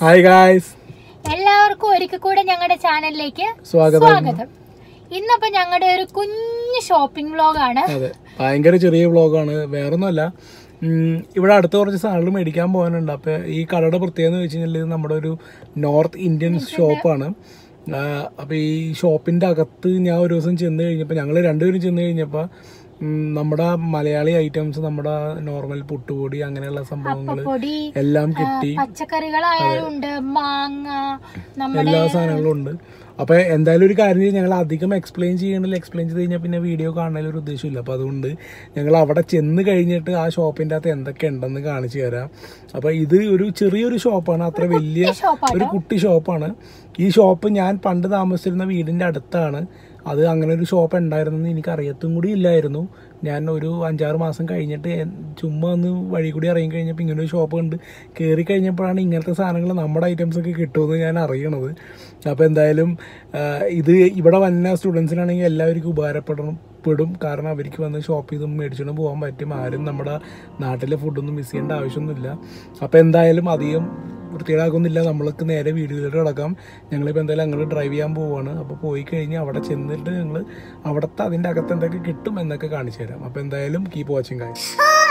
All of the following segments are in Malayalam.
ഹായ് ഗായ്സ് എല്ലാവർക്കും ഒരിക്കൽ കൂടെ ഞങ്ങളുടെ ചാനലിലേക്ക് സ്വാഗതം. സ്വാഗതം ഇന്നപ്പോ ഞങ്ങളുടെ ഒരു കുഞ്ഞു ഷോപ്പിംഗ് വ്ലോഗാണ് അതെ ഭയങ്കര ചെറിയ വ്ളോഗാണ് വേറൊന്നുമല്ല ഉം, ഇവിടെ അടുത്ത കുറച്ച് സാധനങ്ങൾ മേടിക്കാൻ പോകാനുണ്ട് അപ്പോൾ ഈ കടയുടെ പ്രത്യേകത എന്ന് വെച്ച് കഴിഞ്ഞാൽ ഇത് നമ്മുടെ ഒരു നോർത്ത് ഇന്ത്യൻ ഷോപ്പാണ് അപ്പോൾ ഈ ഷോപ്പിൻ്റെ അകത്ത് ഞാൻ ഒരു ദിവസം ചെന്ന് കഴിഞ്ഞപ്പോൾ ഞങ്ങൾ രണ്ടുപേരും ചെന്ന് കഴിഞ്ഞപ്പോൾ ഉം, നമ്മുടെ മലയാളി ഐറ്റംസ് നമ്മുടെ നോർമൽ പുട്ടുപൊടി അങ്ങനെയുള്ള സംഭവങ്ങൾ പൊടി എല്ലാം കിട്ടി പച്ചക്കറികളായാലും ഉണ്ട് മാങ്ങ നമ്മുടെ എല്ലാ സാധനങ്ങളും ഉണ്ട് അപ്പൊ എന്തായാലും ഒരു കാര്യം ചെയ്യും ഞങ്ങൾ അധികം എക്സ്പ്ലെയിൻ ചെയ്യണില്ല എക്സ്പ്ലെയിൻ ചെയ്ത് കഴിഞ്ഞാൽ പിന്നെ വീഡിയോ കാണാൻ ഒരു ഉദ്ദേശമില്ല അപ്പൊ അതുകൊണ്ട് ഞങ്ങൾ അവിടെ ചെന്ന് കഴിഞ്ഞിട്ട് ആ ഷോപ്പിന്റെ അകത്ത് എന്തൊക്കെ ഉണ്ടെന്ന് കാണിച്ചു തരാം അപ്പൊ ഇത് ഒരു ചെറിയൊരു ഷോപ്പാണ് അത്ര വലിയ ഷോപ്പാണ് ഒരു കുട്ടി ഷോപ്പാണ് ഈ ഷോപ്പ് ഞാൻ പണ്ട് താമസിച്ചിരുന്ന വീടിന്റെ അടുത്താണ് അത് അങ്ങനെ ഒരു ഷോപ്പ് ഉണ്ടായിരുന്നെന്ന് എനിക്ക് അറിയത്തും കൂടി ഇല്ലായിരുന്നു ഞാൻ ഒരു അഞ്ചാറ് മാസം കഴിഞ്ഞിട്ട് എൻ- ചുമ്മാ ഒന്ന് വഴി കൂടി ഇറങ്ങി കഴിഞ്ഞപ്പോൾ ഇങ്ങനെ ഒരു ഷോപ്പ് ഉണ്ട് കയറി കഴിഞ്ഞപ്പോഴാണ് ഇങ്ങനത്തെ സാധനങ്ങൾ നമ്മുടെ ഐറ്റംസ് ഒക്കെ കിട്ടുമെന്ന് ഞാൻ അറിയണത് അപ്പോൾ എന്തായാലും ആ, ഇത് ഇവിടെ വന്ന സ്റ്റുഡൻസിനാണെങ്കിൽ എല്ലാവർക്കും ഉപകാരപ്പെടണം പെടും കാരണം അവർക്ക് വന്ന് ഷോപ്പ് ചെയ്ത് മേടിച്ചുകൊണ്ട് പോകാൻ പറ്റും ആരും നമ്മുടെ നാട്ടിലെ ഫുഡൊന്നും മിസ് ചെയ്യേണ്ട ആവശ്യമൊന്നുമില്ല അപ്പോൾ എന്തായാലും അധികം വൃത്തികേടാക്കുന്നില്ല നമ്മൾക്ക് നേരെ വീഡിയോയിലോട്ട് കിടക്കാം ഞങ്ങളിപ്പോൾ എന്തായാലും അങ്ങോട്ട് ഡ്രൈവ് ചെയ്യാൻ പോവുകയാണ് അപ്പോൾ പോയി കഴിഞ്ഞ് അവിടെ ചെന്നിട്ട് ഞങ്ങൾ അവിടുത്തെ അതിൻ്റെ അകത്ത് എന്തൊക്കെ കിട്ടും എന്നൊക്കെ കാണിച്ചു തരാം അപ്പോൾ എന്തായാലും കീപ്പ് വാച്ചിങ് കാര്യം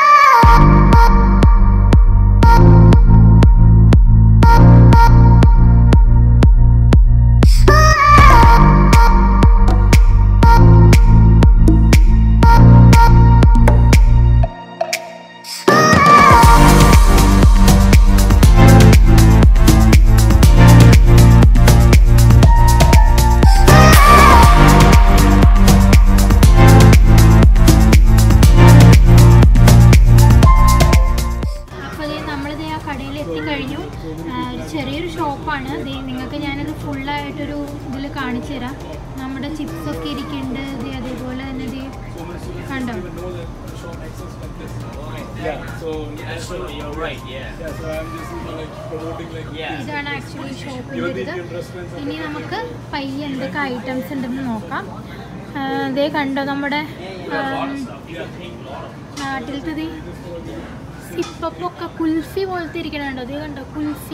അപ്പോൾ ദേ നമ്മളിത് ആ കടയിൽ എത്തിക്കഴിഞ്ഞു ആ, ഒരു ചെറിയൊരു ഷോപ്പാണ് ദേ നിങ്ങൾക്ക് ഞാനത് ഫുള്ളായിട്ടൊരു ഇതിൽ കാണിച്ചു തരാം നമ്മുടെ ചിപ്സ് ഒക്കെ ഇരിക്കുന്നുണ്ട് ദേ അതേപോലെ തന്നെ ദേ കണ്ടോ ഇതാണ് ആക്ച്വലി ഷോപ്പിൻ്റെ ഇത് ഇനി നമുക്ക് പയ്യെ എന്തൊക്കെ ഐറ്റംസ് ഉണ്ടെന്ന് നോക്കാം ആ, ദേ കണ്ടോ നമ്മുടെ ആം, നാട്ടിലത്തെ ദേ സിപ്പൊക്കെ കുൽഫി പോലത്തെ ഇരിക്കണുണ്ടോ ദേ കണ്ടോ കുൽഫി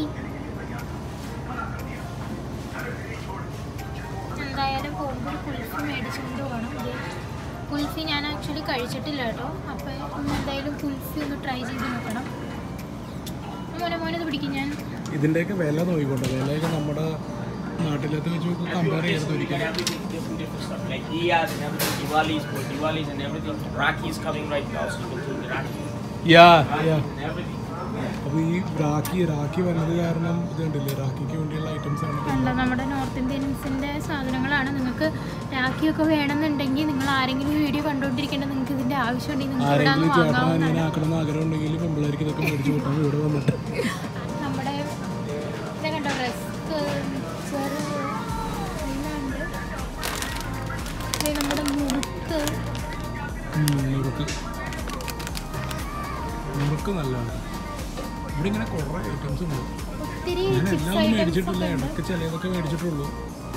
എന്തായാലും പോകുമ്പോൾ ഒരു കുൽഫി മേടിച്ചുകൊണ്ട് പോകണം ദേ കുൽഫി ഞാൻ ആക്ച്വലി കഴിച്ചിട്ടില്ല കേട്ടോ അപ്പോൾ ഇന്ന് എന്തായാലും കുൽഫി ഒന്ന് ട്രൈ ചെയ്ത് നോക്കണം മോനെ മോനെ ഇത് പിടിക്കും ഞാൻ ഇതിൻ്റെയൊക്കെ വില നോക്കിക്കോട്ടെ വിലയൊക്കെ നമ്മുടെ നാട്ടിലത്തെ വെച്ച് കമ്പയർ ചെയ്ത് ഒരിക്കലും everything different, different stuff. Like Diyas and everything, Diwalis, for Diwalis and everything. Rakhi is coming right now, so you can do the Rakhi. Yeah yeah And everything. അപ്പോൾ ഈ രാഖി രാഖി വന്നത് കാരണം ഇത് കണ്ടില്ലേ രാഖിക്ക് വേണ്ടിയുള്ള ഐറ്റംസ് ആണ് അല്ല നമ്മുടെ നോർത്ത് ഇന്ത്യൻസിൻ്റെ സാധനങ്ങളാണ് നിങ്ങൾക്ക് രാഖിയൊക്കെ വേണമെന്നുണ്ടെങ്കിൽ നിങ്ങൾ ആരെങ്കിലും വീഡിയോ കണ്ടുകൊണ്ടിരിക്കേണ്ടത് നിങ്ങൾക്ക് ഇതിൻ്റെ ആവശ്യമുണ്ടെങ്കിൽ നിങ്ങൾക്ക് ഇവിടെ ആരെങ്കിലും നിന്ന് ചേട്ടൻ വാങ്ങാവുന്നതാണ് അങ്ങനെ ആക്കണമെന്ന് ആഗ്രഹം ഉണ്ടെങ്കിൽ പെമ്പിള്ളേർക്ക് ഇതൊക്കെ മേടിച്ചു കൂട്ടാൻ ഇവിടെ വന്നിട്ട് നമ്മുടെ ഇത് കണ്ടോ റസ്ക് ചെറു എല്ലാം ഉണ്ട് ഇത് നമ്മുടെ മുറുക്ക് ഉം, നുറുക്ക് നുറുക്ക് നല്ലതാണ് ഇവിടെ ഇങ്ങനെ കുറേ ഐറ്റംസ് ഉണ്ട് ഒത്തിരി ഞാൻ ചിപ്സ് എല്ലാം ഒന്നും ഐറ്റംസ് മേടിച്ചിട്ടില്ല ഒക്കെ ഉണ്ട് ഇടയ്ക്ക് ചിലതൊക്കെ മേടിച്ചിട്ടുള്ളൂ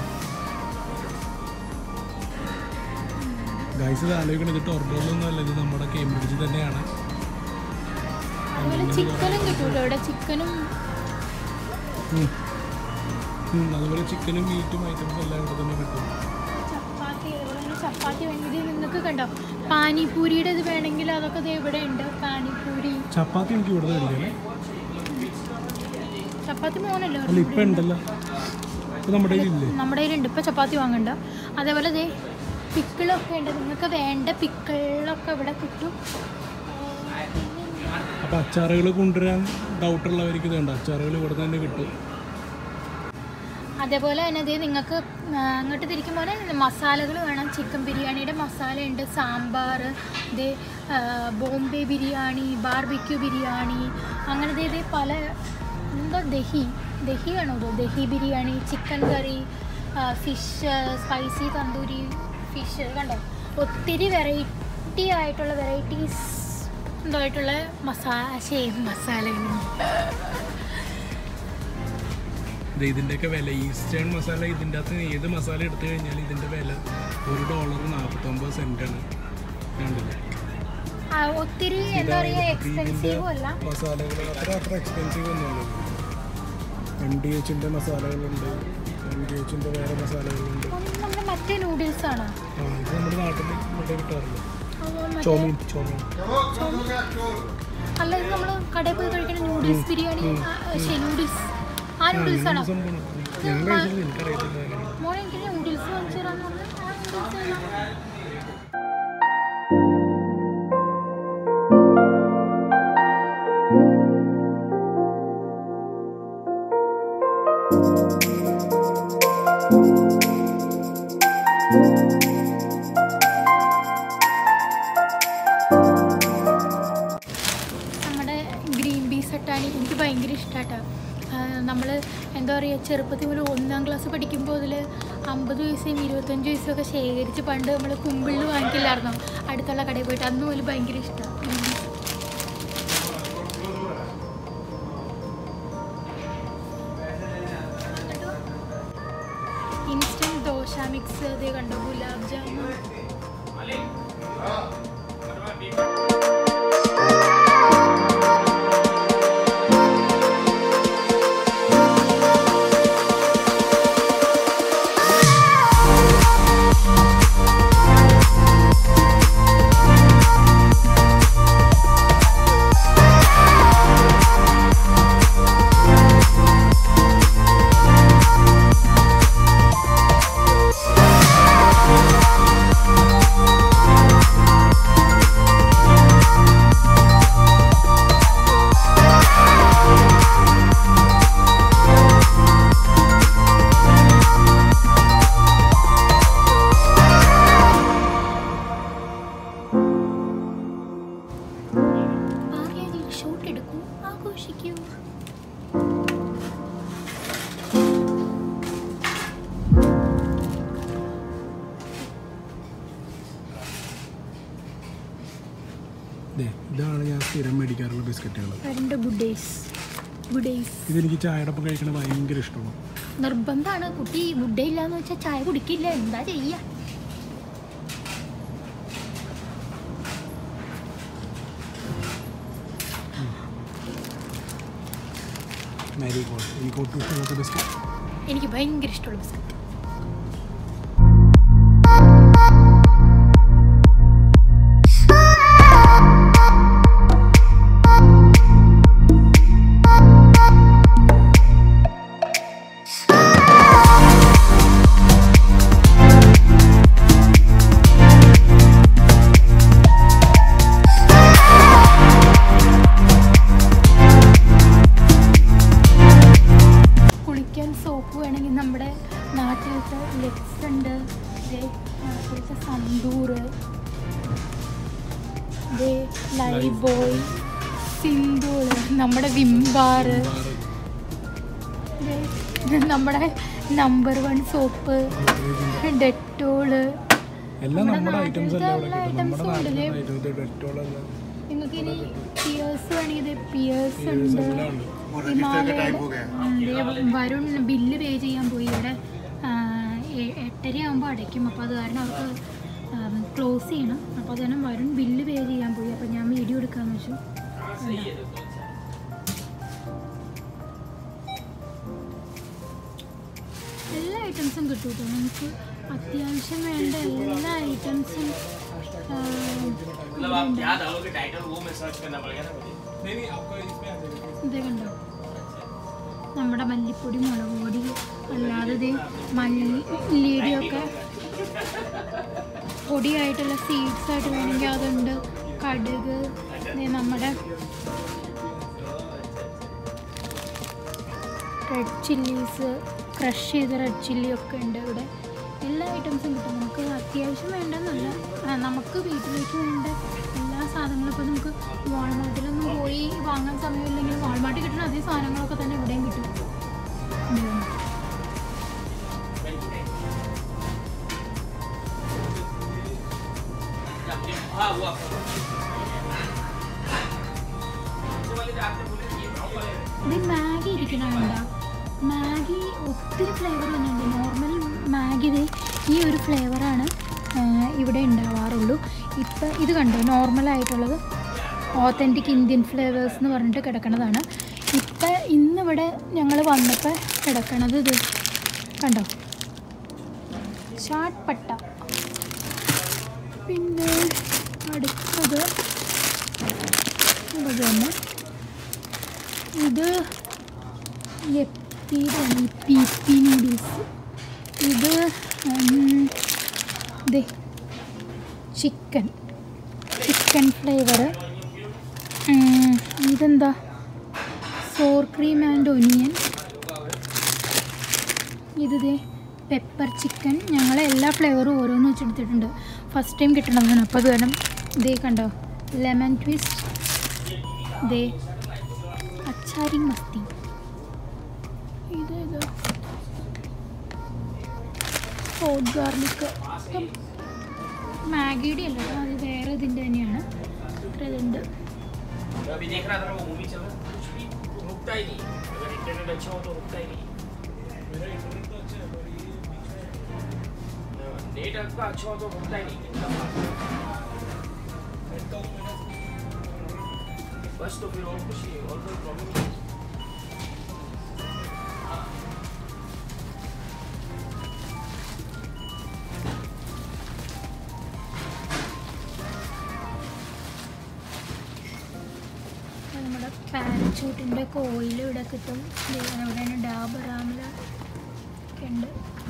ഗൈസ് ഇത് ആലോചിക്കണം ഇത് ടൊർബോളൊന്നും അല്ല ഇത് നമ്മുടെ കേംബ്രിഡ്ജ് തന്നെയാണ് അതുപോലെ ചിക്കനും കിട്ടുമല്ലോ ഇവിടെ ചിക്കനും ഉം. ഉം, അതുപോലെ ചിക്കനും മീറ്റും ഐറ്റംസും എല്ലാം ഇവിടെ തന്നെ കിട്ടും ചപ്പാത്തി അതുപോലെ തന്നെ ചപ്പാത്തി വേണമെങ്കിൽ ഇത് നിങ്ങൾക്ക് കണ്ടോ പാനിപൂരിയുടെ ഇത് വേണമെങ്കിൽ അതൊക്കെ ദേ ഇവിടെ ഉണ്ട് പാനിപൂരി ചപ്പാത്തി എനിക്ക് ഇവിടെ മേടിക്കണേ ചപ്പാത്തി മോനല്ലോ അല്ല ഇപ്പം ഉണ്ടല്ലോ ഇപ്പം നമ്മുടെ കയ്യിലില്ലേ നമ്മുടെ കയ്യിലുണ്ട് ഇപ്പം ചപ്പാത്തി വാങ്ങണ്ട അതേപോലെ ദേ പിക്കിളൊക്കെ ഉണ്ട് നിങ്ങൾക്ക് വേണ്ട പിക്കിളൊക്കെ ഇവിടെ കിട്ടും അപ്പം അച്ചാറുകൾ കൊണ്ടുവരാൻ ഡൗട്ടുള്ളവർക്ക് ഇതുണ്ട് അച്ചാറുകൾ ഇവിടെ തന്നെ കിട്ടും അതേപോലെ തന്നെ ദേ നിങ്ങൾക്ക് ആ, അങ്ങോട്ട് തിരിക്കുമ്പോൾ മസാലകൾ വേണം ചിക്കൻ ബിരിയാണിയുടെ മസാല ഉണ്ട് സാമ്പാർ ദേ ആ, ബോംബെ ബിരിയാണി ബാർബിക്യൂ ബിരിയാണി അങ്ങനെ ദേ ദേ പല എന്താ ദഹി ദഹി ആണോ ഇത് dahi biryani chicken curry fish spicy tandoori fish കണ്ടോ ഒത്തിരി വെറൈറ്റി ആയിട്ടുള്ള വെറൈറ്റീസ് എന്തായിട്ടുള്ള മസാല ഷേവ് മസാലകൾ ഇത് ഇതിൻ്റെയൊക്കെ വില ഈസ്റ്റേൺ മസാല ഇതിൻ്റെ അകത്ത് ഏത് മസാല എടുത്തു കഴിഞ്ഞാൽ ഇതിൻ്റെ വില ഒരു ഡോളർ നാൽപ്പത്തൊമ്പത് സെൻറ്റാണ് കണ്ടില്ലേ ആ, ഒത്തിരി എന്താ പറയുക എക്സ്പെൻസീവും അല്ല മസാലകൾ അത്ര അത്ര എക്സ്പെൻസീവ് ഒന്നുമല്ല എം ഡി എച്ചിൻ്റെ മസാലകളുണ്ട് എം ഡി എച്ചിൻ്റെ വേറെ മസാലകളുണ്ട് അത് നമ്മുടെ മറ്റേ നൂഡിൽസ് ആണോ ആ ഇത് നമ്മുടെ നാട്ടിൽ ഇവിടെ കിട്ടാറുണ്ട് അതോ മറ്റേ- ചോമീൻ ചോമീൻ അല്ല ഇത് നമ്മൾ കടയിൽ പോയി കഴിക്കുന്ന നൂഡിൽസ് ബിരിയാണി ആ, ശരി നൂഡിൽസ് ആ നൂഡിൽസ് ആണോ സംഭവം ഞാൻ കഴിച്ചിട്ടില്ല എനിക്കറിയത്തില്ല എങ്ങനെയാണ് മോനെ എനിക്ക് നൂഡിൽസ് വാങ്ങിച്ചു തരാന്ന് പറഞ്ഞു ആ നൂഡിൽസ് ഏതാ? നമ്മുടെ ഗ്രീൻ പീസ് അട്ടാണി എനിക്ക് ഭയങ്കര ഇഷ്ടമാട്ടോ നമ്മൾ എന്താ പറയുക ചെറുപ്പത്തിൽ ഒരു ഒന്നാം ക്ലാസ് പഠിക്കുമ്പോൾ അതിൽ അമ്പത് പൈസയും ഇരുപത്തഞ്ച് പൈസയും ഒക്കെ ശേഖരിച്ച് പണ്ട് നമ്മൾ കുമ്പിളിൽ വാങ്ങിക്കില്ലായിരുന്നു അടുത്തുള്ള കടയിൽ പോയിട്ട് അന്ന് പോലും ഭയങ്കര ഇഷ്ടമാണ് ഇൻസ്റ്റൻറ്റ് ദോശ മിക്സ് ഇത് കണ്ടോ ഗുലാബ് ജാമുൻ ആരെയും ഷൂട്ട് എടുക്കൂ ആഘോഷിക്കൂ ദേ, ഇതാണ് ഞാൻ സ്ഥിരം മേടിക്കാറുള്ള ബിസ്ക്കറ്റുകൾ രണ്ട് ഗുഡേസ് ഗുഡേസ് ഇതെനിക്ക് ചായയുടെ ഒപ്പം കഴിക്കണത് ഭയങ്കര ഇഷ്ടമാണ് നിർബന്ധമാണ് കുട്ടി ഗുഡേ ഇല്ലാന്ന് വെച്ചാൽ ചായ കുടിക്കില്ല എന്താ ചെയ്യ മാരി ഗോൾഡ് എനിക്ക് ഒട്ടും ഇഷ്ടമാത്ത ബിസ്ക്കറ്റ് എനിക്ക് ഭയങ്കര ഇഷ്ടമുള്ള ബിസ്ക്കറ്റ് കുളിക്കാൻ സോപ്പ് വേണമെങ്കിൽ നമ്മുടെ നാട്ടിലത്തെ ലെക്സ് ഉണ്ട് ദേ നാട്ടിലത്തെ സന്തൂർ ദേ ലൈബോയ് സിന്ദൂള് നമ്മുടെ വിംബാറ് ദേ നമ്മുടെ നമ്പർ വൺ സോപ്പ് ഡെറ്റോള് എല്ലാം നമ്മുടെ നമ്മുടെ ഐറ്റംസ് എല്ലാം ഇവിടെ നാട്ടിലത്തെ കിട്ടും നമ്മുടെ എല്ലാ നാട്ടിലെ items ഐറ്റംസ് ഡെറ്റോളെല്ലാം നിങ്ങൾക്ക് ഇനി പിയേഴ്സ് വേണമെങ്കിൽ പിയേഴ്സ് Peers ഉണ്ട് എല്ലാം ഉണ്ട് ഹിമാലയയുടെ ഉം, ദേ വരുൺ ബില്ല് പേ ചെയ്യാൻ പോയി ഇവിടെ ആ, എ- എട്ടര ആകുമ്പോൾ അടയ്ക്കും അപ്പോൾ അത് കാരണം അവർക്ക് ക്ലോസ് ചെയ്യണം അപ്പോൾ അത് കാരണം വരുൺ ബില്ല് പേ ചെയ്യാൻ പോയി അപ്പോൾ ഞാൻ വീഡിയോ എടുക്കാമെന്ന് വെച്ചു കണ്ടോ? എല്ലാ ഐറ്റംസും കിട്ടും കേട്ടോ നമുക്ക് അത്യാവശ്യം വേണ്ട എല്ലാ ഐറ്റംസും मतलब आप क्या डालोगे टाइटल वो मैं सर्च करना पड़ेगा ना मुझे नहीं नहीं आपको इसमें आ जाएगा ഇത് കണ്ടോ നമ്മുടെ മല്ലിപ്പൊടി മുളക് പൊടി അല്ലാതെ ഇത് മല്ലിയുടെയൊക്കെ പൊടിയായിട്ടുള്ള സീഡ്സ് ആയിട്ട് വേണമെങ്കിൽ അതുണ്ട് കടുക് ദേ നമ്മുടെ റെഡ് ചില്ലീസ് ക്രഷ് ചെയ്ത റെഡ് ചില്ലി ഒക്കെ ഉണ്ട് ഇവിടെ എല്ലാ ഐറ്റംസും കിട്ടും നമുക്ക് അത്യാവശ്യം വേണ്ടെന്നല്ല ആ, നമുക്ക് വീട്ടിലേക്ക് വേണ്ട എല്ലാ സാധനങ്ങളും ഇപ്പോൾ നമുക്ക് വാൾമാർട്ടിലൊന്നും പോയി വാങ്ങാൻ സമയമില്ലെങ്കിൽ വാൾമാർട്ടിൽ കിട്ടുന്ന അതേ സാധനങ്ങളൊക്കെ തന്നെ ഇവിടെയും കിട്ടും ഉം. हाँ वो आपका ये वाले जो आपने बोले ये ब्राउन वाले हैं। ഇത് മാഗി ഇരിക്കണുണ്ട മാഗി ഒത്തിരി ഫ്ലേവർ തന്നെയുണ്ട് നോർമൽ മാഗി ഇത് ഈ ഒരു ഫ്ലേവറാണ് ഇവിടെ ഉണ്ടാവാറുള്ളൂ ഇപ്പം ഇത് കണ്ടോ നോർമലായിട്ടുള്ളത് ഓത്തൻറ്റിക് ഇന്ത്യൻ ഫ്ലേവേഴ്സ് എന്ന് പറഞ്ഞിട്ട് കിടക്കുന്നതാണ് ഇപ്പം ഇവിടെ ഇന്നിവിടെ ഞങ്ങൾ വന്നപ്പോൾ കിടക്കണത് ഇത് കണ്ടോ ഷാർട്ട് പട്ട പിന്നെ അടുത്തത് ഇത് തന്നെ ഇത് എപ്പിയാണ് പി പി നൂഡിൽസ് ഇത് ഉം, ദേ ചിക്കൻ ചിക്കൻ ഫ്ലേവർ ഇതെന്താ സോർ ക്രീം ആൻഡ് ഒനിയൻ ഇത് ദേ പെപ്പർ ചിക്കൻ ഞങ്ങൾ എല്ലാ ഫ്ലേവറും ഓരോന്ന് വെച്ചെടുത്തിട്ടുണ്ട് ഫസ്റ്റ് ടൈം കിട്ടണതാണ് അപ്പോൾ അത് കാരണം ദേ കണ്ടോ ലെമൺ ട്വിസ്റ്റ് ദേ അച്ചാരി മസ്തി ഇത് ഇത് ഹോട്ട് ഗാർലിക് മാഗിയുടെ അല്ല കേട്ടോ അത് വേറെ ഇതിൻ്റെ തന്നെയാണ് ഇത്ര ഇതുണ്ട് मैं अभी देख रहा था वो मूवी चल रहा है कुछ भी रुकता ही नहीं अगर इंटरनेट अच्छा हो तो रुकता ही नहीं नेट आपका अच्छा हो तो रुकता ही नहीं एकदम बस तो फिर और कुछ नहीं और कोई प्रॉब्लम नहीं അത് നമ്മുടെ പാരച്ചൂട്ടിൻ്റെ കോയിൽ ഇവിടെ കിട്ടും ദേ അവിടെയാണ് ഡാബർ ആമല ഒക്കെ ഉണ്ട്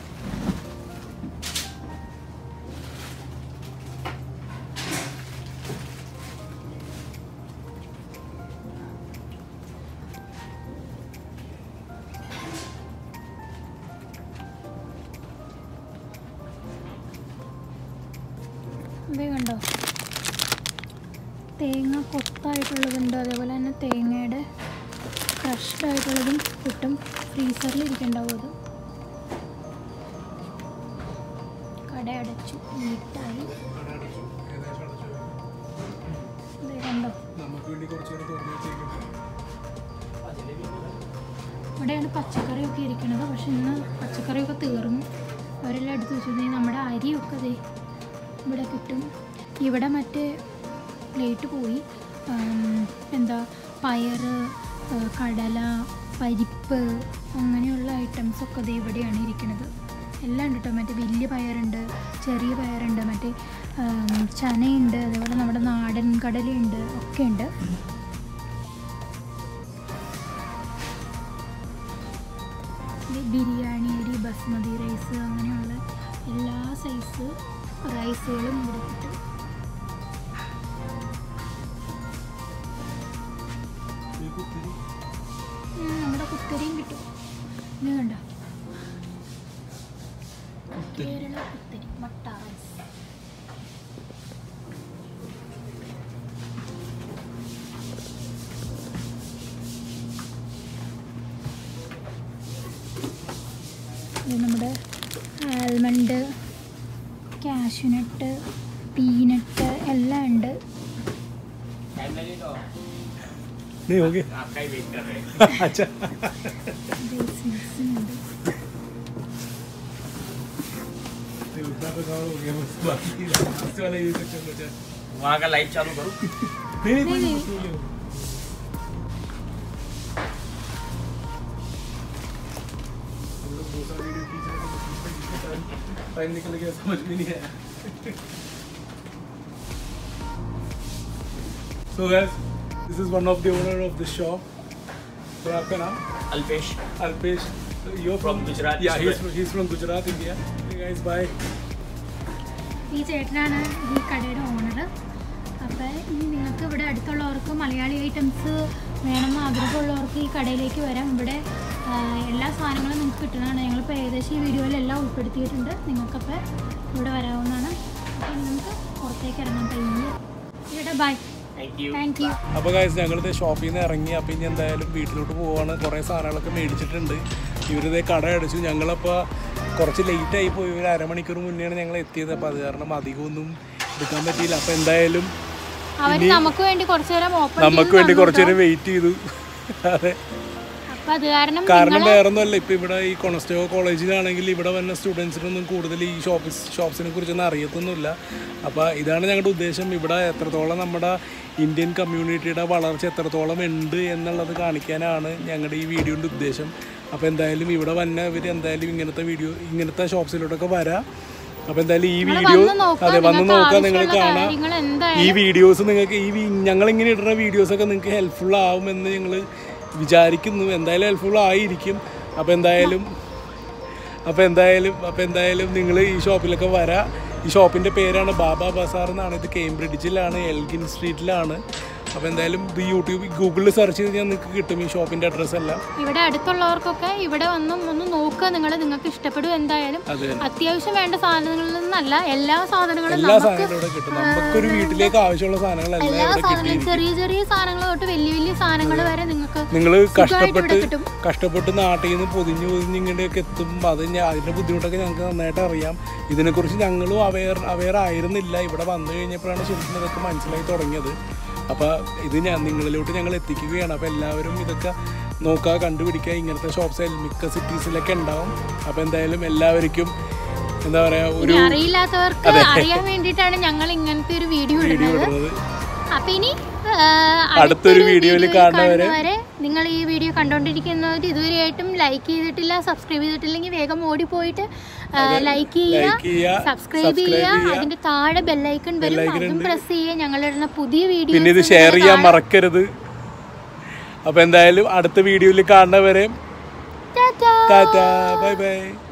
ഇതേ കണ്ടോ തേങ്ങ കൊത്തായിട്ടുള്ളതുണ്ട് അതേപോലെ തന്നെ തേങ്ങയുടെ ക്രഷ്ഡ് ആയിട്ടുള്ളതും കിട്ടും ഫ്രീസറിൽ ഇരിക്കുന്നുണ്ടാവും അത് കട അടച്ചു നീട്ടായി ഇത് കണ്ടോ നമുക്ക് വേണ്ടി കുറച്ചുകൂടെ തുറന്നു വെച്ചേക്കും ഇവിടെയാണ് പച്ചക്കറിയൊക്കെ ഇരിക്കുന്നത് പക്ഷെ ഇന്ന് പച്ചക്കറിയൊക്കെ തീർന്നു അവരെല്ലാം എടുത്ത് വെച്ചു ദേ നമ്മുടെ അരിയൊക്കെ ദേ ഇവിടെ കിട്ടും ഇവിടെ മറ്റേ പ്ലേറ്റ് പോയി ആം, എന്താ പയർ ആ, കടല പരിപ്പ് അങ്ങനെയുള്ള ഐറ്റംസ് ഒക്കെ ദേ ഇവിടെയാണ് ഇരിക്കുന്നത് എല്ലാം ഉണ്ട് കേട്ടോ മറ്റേ വലിയ പയറുണ്ട് ചെറിയ പയറുണ്ട് മറ്റേ ആം, ചനയുണ്ട് അതേപോലെ നമ്മുടെ നാടൻ കടലയുണ്ട് ഒക്കെ ഉണ്ട് ഈ ബിരിയാണി അരി ബസ്മതി റൈസ് അങ്ങനെയുള്ള എല്ലാ സൈസ് റൈസുകളും ഇവിടെ കിട്ടും ഉം, നമ്മുടെ കുത്തരിയും കിട്ടും ഇത് കണ്ടോ കേരള കുത്തരി മട്ട റൈസ് ഇത് നമ്മുടെ ആൽമണ്ട് കാഷ്യൂനട്ട് പീനട്ട് എല്ലാം ഉണ്ട് टाइम लगेगा नहीं हो गया आपका ही वेट कर रहे हैं अच्छा ഉണ്ട് उतना तो कवर हो गया बस बाकी लास्ट वाला ये सेक्शन बचा है। वहाँ का लाइट चालू करो नहीं नहीं कोई नहीं, मसला नहीं होगा। हम लोग दो साल वीडियो खींच रहे थे उसमें कितना टाइम टाइम निकल गया समझ में नहीं आया So guys, this is one of the owner of the shop. So आपका नाम Alpesh Alpesh. So you're From Gujarat, Yeah, he's Surat. from, he's from Gujarat, India. Hey guys, bye. ഈ ചേട്ടനാണ് ഈ കടയുടെ ഓണർ അപ്പോൾ ഇനി നിങ്ങൾക്ക് ഇവിടെ അടുത്തുള്ളവർക്ക് മലയാളി ഐറ്റംസ് വേണമെന്ന് ആഗ്രഹമുള്ളവർക്ക് ഈ കടയിലേക്ക് വരാം ഇവിടെ ആ, എല്ലാ സാധനങ്ങളും നിങ്ങൾക്ക് കിട്ടുന്നതാണ് ഞങ്ങളിപ്പോൾ ഏകദേശം ഈ വീഡിയോയിലെല്ലാം ഉൾപ്പെടുത്തിയിട്ടുണ്ട് നിങ്ങൾക്കപ്പോൾ ഇവിടെ വരാവുന്നതാണ് അപ്പോൾ ഇനി നമുക്ക് പുറത്തേക്ക് ഇറങ്ങാൻ പയ്യെ ചേട്ടാ bye thank you thank you അപ്പോൾ കാര്യം ഞങ്ങളിത് ഷോപ്പിൽ നിന്ന് ഇറങ്ങി അപ്പോൾ ഇനി എന്തായാലും വീട്ടിലോട്ട് പോവാണ് കുറേ സാധനങ്ങളൊക്കെ മേടിച്ചിട്ടുണ്ട് ഇവരിതേ കട അടച്ചു ഞങ്ങളപ്പോൾ കുറച്ച് ലേറ്റ് ആയി പോയി ഒരു അരമണിക്കൂർ മുന്നെയാണ് ഞങ്ങൾ എത്തിയത് അപ്പോൾ അത് കാരണം അധികമൊന്നും എടുക്കാൻ പറ്റിയില്ല അപ്പോൾ എന്തായാലും അവർ നമുക്ക് വേണ്ടി കുറച്ചു നേരം ഓപ്പൺ നമുക്ക് വേണ്ടി കുറച്ച് നേരം വെയിറ്റ് ചെയ്തു അതെ അപ്പം അത് കാരണം കാരണം വേറൊന്നുമല്ല ഇപ്പൊ ഇവിടെ ഈ കൊണസ്റ്റോ കോളേജിലാണെങ്കിൽ ഇവിടെ വന്ന സ്റ്റുഡൻസിനൊന്നും കൂടുതൽ ഈ ഷോപ്പ് ഷോപ്സിനെ കുറിച്ചൊന്നും അറിയത്തൊന്നുമില്ല അപ്പോൾ ഇതാണ് ഞങ്ങളുടെ ഉദ്ദേശം ഇവിടെ എത്രത്തോളം നമ്മുടെ ഇന്ത്യൻ കമ്മ്യൂണിറ്റിയുടെ വളർച്ച എത്രത്തോളം ഉണ്ട് എന്നുള്ളത് കാണിക്കാനാണ് ഞങ്ങളുടെ ഈ വീഡിയോൻ്റെ ഉദ്ദേശം അപ്പോൾ എന്തായാലും ഇവിടെ വന്നവർ എന്തായാലും ഇങ്ങനത്തെ വീഡിയോ ഇങ്ങനത്തെ ഷോപ്സിലോട്ടൊക്കെ വരാം അപ്പോൾ എന്തായാലും ഈ വീഡിയോ വന്ന് നോക്കുക, അതെ വന്ന് നിങ്ങൾക്ക് നോക്കാം നിങ്ങൾ ആവശ്യമുള്ള കാണാം കാര്യങ്ങൾ എന്തായാലും ഈ വീഡിയോസ് നിങ്ങൾക്ക് ഈ വി- ഞങ്ങളിങ്ങനെ ഇടുന്ന വീഡിയോസൊക്കെ നിങ്ങൾക്ക് ഹെൽപ്ഫുൾ ആവുമെന്ന് ഞങ്ങൾ വിചാരിക്കുന്നു എന്തായാലും ഹെൽപ്ഫുൾ ആയിരിക്കും അപ്പോൾ എന്തായാലും അപ്പോൾ എന്തായാലും അപ്പോൾ എന്തായാലും നിങ്ങൾ ഈ ഷോപ്പിലൊക്കെ വരാം ഈ ഷോപ്പിൻ്റെ പേരാണ് ബാബ ബസാർ എന്നാണ് ഇത് കേംബ്രിഡ്ജിലാണ് എൽഗിൻ സ്ട്രീറ്റിലാണ് അപ്പോൾ എന്തായാലും ഇത് യൂട്യൂബ് ഗൂഗിളിൽ സെർച്ച് ചെയ്ത് കഴിഞ്ഞാൽ നിങ്ങൾക്ക് കിട്ടും ഈ ഷോപ്പിൻ്റെ അഡ്രസ്സ് എല്ലാം ഇവിടെ അടുത്തുള്ളവർക്കൊക്കെ ഇവിടെ വന്നും ഒന്ന് നോക്കുക നിങ്ങൾ നിങ്ങൾക്ക് ഇഷ്ടപ്പെടും എന്തായാലും അതെ അത്യാവശ്യം വേണ്ട സാധനങ്ങളിൽ നിന്നല്ല എല്ലാ സാധനങ്ങളും എല്ലാ നമുക്ക് സാധനങ്ങളും ഇവിടെ കിട്ടും നമുക്കൊരു വീട്ടിലേക്ക് ആവശ്യമുള്ള സാധനങ്ങളെല്ലാം എല്ലാ ഇവിടെ സാധനങ്ങളും ചെറിയ ചെറിയ സാധനങ്ങൾ തൊട്ട് വലിയ വലിയ സാധനങ്ങൾ വരെ നിങ്ങൾക്ക് നിങ്ങൾ കഷ്ടപ്പെട്ട് ഇവിടെ കിട്ടും. കഷ്ടപ്പെട്ട് നാട്ടിൽ നിന്ന് പൊതിഞ്ഞ് പൊതിഞ്ഞ് ഇങ്ങോട്ടേക്ക് എത്തും അത് ഞാൻ അതിൻ്റെ ബുദ്ധിമുട്ടൊക്കെ ഞങ്ങൾക്ക് നന്നായിട്ട് അറിയാം ഇതിനെക്കുറിച്ച് ഞങ്ങളും അവെയർ അവെയർ ആയിരുന്നില്ല ഇവിടെ വന്നു കഴിഞ്ഞപ്പോഴാണ് ശരിക്കും ഇതൊക്കെ മനസ്സിലായി തുടങ്ങിയത് അപ്പോൾ ഇത് ഞാൻ നിങ്ങളിലോട്ട് ഞങ്ങൾ എത്തിക്കുകയാണ് അപ്പോൾ എല്ലാവരും ഇതൊക്കെ നോക്കുക കണ്ടുപിടിക്കുക ഇങ്ങനത്തെ ഷോപ്സ് മിക്ക സിറ്റീസിലൊക്കെ ഉണ്ടാവും അപ്പോൾ എന്തായാലും എല്ലാവർക്കും എന്താ പറയുക ഒരു ഇനി അറിയില്ലാത്തവർക്ക് അറിയാൻ വേണ്ടിയിട്ടാണ് ഞങ്ങൾ ഇങ്ങനത്തെ ഒരു വീഡിയോ വീഡിയോ ഇടുന്നത് ഇടുന്നത് അപ്പൊ ഇനി ആ, അടുത്തൊരു വീഡിയോയിൽ കാണുന്നവരെ കാണുന്നവരെ നിങ്ങൾ ഈ വീഡിയോ കണ്ടുകൊണ്ടിരിക്കുന്നവർ ഇതുവരെയായിട്ടും ലൈക്ക് ചെയ്തിട്ടില്ല സബ്സ്ക്രൈബ് ചെയ്തിട്ടില്ലെങ്കിൽ വേഗം ഓടിപ്പോയിട്ട് ലൈക്ക് ചെയ്യുക ലൈക്ക് ചെയ്യുക സബ്സ്ക്രൈബ് ചെയ്യുക അതിന്റെ താഴെ ബെല്ലൈക്കൺ വരും അതും പ്രസ് ചെയ്യുക ഞങ്ങളിടുന്ന പുതിയ വീഡിയോ പിന്നെ ഇത് ഷെയർ ചെയ്യാൻ മറക്കരുത് അപ്പോൾ എന്തായാലും അടുത്ത വീഡിയോയിൽ കാണുന്നവരെ ടാറ്റാ ടാറ്റാ ബൈ ബൈ